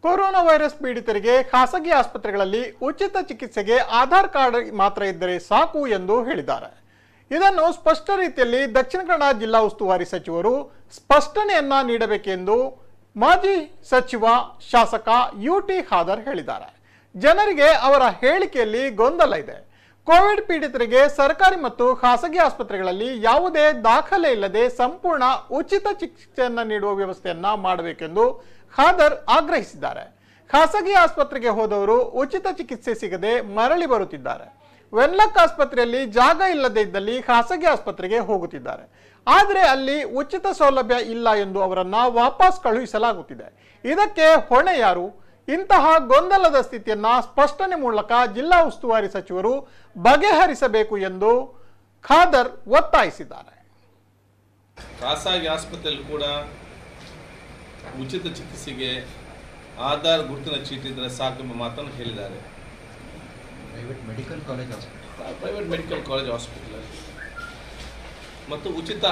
corona virus ಪೀಡಿತರಿಗೆ ಖಾಸಗಿ ಆಸ್ಪತ್ರೆಗಳಲ್ಲಿ ಉಚಿತ ಚಿಕಿತ್ಸೆಗೆ ಆಧಾರ್ ಕಾರ್ಡ್ ಮಾತ್ರ ಇದ್ದರೆ ಸಾಕು ಎಂದು ಹೇಳಿದ್ದಾರೆ ಇದನ್ನು ಸ್ಪಷ್ಟ ರೀತಿಯಲ್ಲಿ ದಕ್ಷಿಣ ಕನ್ನಡ ಜಿಲ್ಲಾ ಉಸ್ತುವಾರಿ ಸಚಿವರು ಸ್ಪಷ್ಟನೆಯನ್ನ ನೀಡಬೇಕೆಂದು ಮಾಜಿ ಸಚಿವ ಶಾಸಕ ಯು ಟಿ ಖಾದರ್ ಹೇಳಿದ್ದಾರೆ ಜನರಿಗೆ ಅವರ ಹೇಳಿಕೆಯಲ್ಲಿ ಗೊಂದಲ ಇದೆ ಕೋವಿಡ್ ಪೀಡಿತರಿಗೆ ಸರ್ಕಾರಿ ಮತ್ತು ಖಾಸಗಿ ಆಸ್ಪತ್ರೆಗಳಲ್ಲಿ ಯಾವುದೇ ದಾಖಲೆ ಇಲ್ಲದೆ ಸಂಪೂರ್ಣ ಉಚಿತ ಚಿಕಿತ್ಸೆಯನ್ನ ನೀಡುವ ವ್ಯವಸ್ಥೆಯನ್ನ ಮಾಡಬೇಕೆಂದು ಖಾದರ್ ಆಗ್ರಹಿಸಿದ್ದಾರೆ ಖಾಸಗಿ ಆಸ್ಪತ್ರೆಗೆ ಹೋದವರು ಉಚಿತ ಚಿಕಿತ್ಸೆ ಸಿಗದೆ ಮರಳಿ ಬರುತ್ತಿದ್ದಾರೆ ವೆನ್ಲಕ್ ಆಸ್ಪತ್ರೆಯಲ್ಲಿ ಜಾಗ ಇಲ್ಲದೆ ಇದ್ದಲ್ಲಿ ಖಾಸಗಿ ಆಸ್ಪತ್ರೆಗೆ ಹೋಗುತ್ತಿದ್ದಾರೆ ಆದರೆ ಅಲ್ಲಿ ಉಚಿತ ಸೌಲಭ್ಯ ಇಲ್ಲ ಎಂದು ಅವರನ್ನ ವಾಪಸ್ ಕಳುಹಿಸಲಾಗುತ್ತಿದೆ ಇದಕ್ಕೆ ಹೊಣೆ ಯಾರು ಇಂತಹ ಗೊಂದಲದ ಸ್ಥಿತಿಯನ್ನ ಸ್ಪಷ್ಟನೆ ಮೂಲಕ ಜಿಲ್ಲಾ ಉಸ್ತುವಾರಿ ಸಚಿವರು ಬಗೆಹರಿಸಬೇಕು ಎಂದು ಖಾದರ್ ಒತ್ತಾಯಿಸಿದ್ದಾರೆ ಖಾಸಗಿ ಆಸ್ಪತ್ರೆಯಲ್ಲಿ ಕೂಡ ಉಚಿತ ಚಿಕಿತ್ಸೆಗೆ ಆಧಾರ್ ಗುರುತಿನ ಚೀಟಿ ಇದ್ದರೆ ಸಾಕು ಎಂಬ ಮಾತನ್ನು ಹೇಳಿದ್ದಾರೆ private medical college hospital private medical college hospital ಮತ್ತು ಉಚಿತ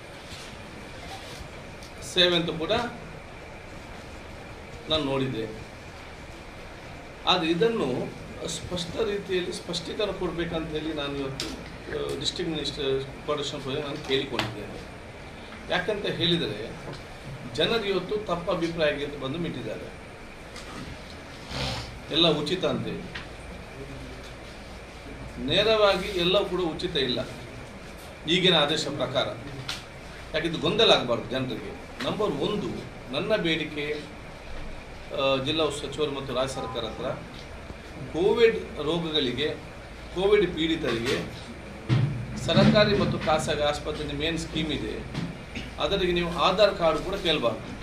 ಸೇವೆ ಅಂತ ಕೂಡ ನಾನು ನೋಡಿದ್ದೆ ಆದರೆ ಇದನ್ನು ಸ್ಪಷ್ಟ ರೀತಿಯಲ್ಲಿ ಸ್ಪಷ್ಟೀಕರಣ ಕೊಡಬೇಕಂತ ಹೇಳಿ ನಾನು ಇವತ್ತು ಡಿಸ್ಟ್ರಿಕ್ಟ್ ಮಿನಿಸ್ಟರ್ ಕೋರ್ಡಿನೇಷನ್ ಹೋಗಿ ನಾನು ಕೇಳಿಕೊಂಡಿದ್ದೇನೆ ಯಾಕಂತ ಹೇಳಿದರೆ ಜನರು ಇವತ್ತು ತಪ್ಪ ಅಭಿಪ್ರಾಯಕ್ಕೆ ಬಂದು ಮಿಟ್ಟಿದ್ದಾರೆ ಎಲ್ಲ ಉಚಿತ ಅಂತೇಳಿ ನೇರವಾಗಿ ಎಲ್ಲವೂ ಕೂಡ ಉಚಿತ ಇಲ್ಲ ಈಗಿನ ಆದೇಶ ಪ್ರಕಾರ ಯಾಕಿದು ಗೊಂದಲ ಆಗಬಾರ್ದು ಜನರಿಗೆ ನಂಬರ್ ಒಂದು ನನ್ನ ಬೇಡಿಕೆ ಆ, ಜಿಲ್ಲಾ ಸಚಿವರು ಮತ್ತು ರಾಜ್ಯ ಸರ್ಕಾರ ಹತ್ರ ಕೋವಿಡ್ ರೋಗಗಳಿಗೆ ಕೋವಿಡ್ ಪೀಡಿತರಿಗೆ ಸರ್ಕಾರಿ ಮತ್ತು ಖಾಸಗಿ ಆಸ್ಪತ್ರೆ ಮೇನ್ ಸ್ಕೀಮ್ ಇದೆ ಅದರಿಗೆ ನೀವು ಆಧಾರ್ ಕಾರ್ಡ್ ಕೂಡ ಕೇಳಬಾರ್ದು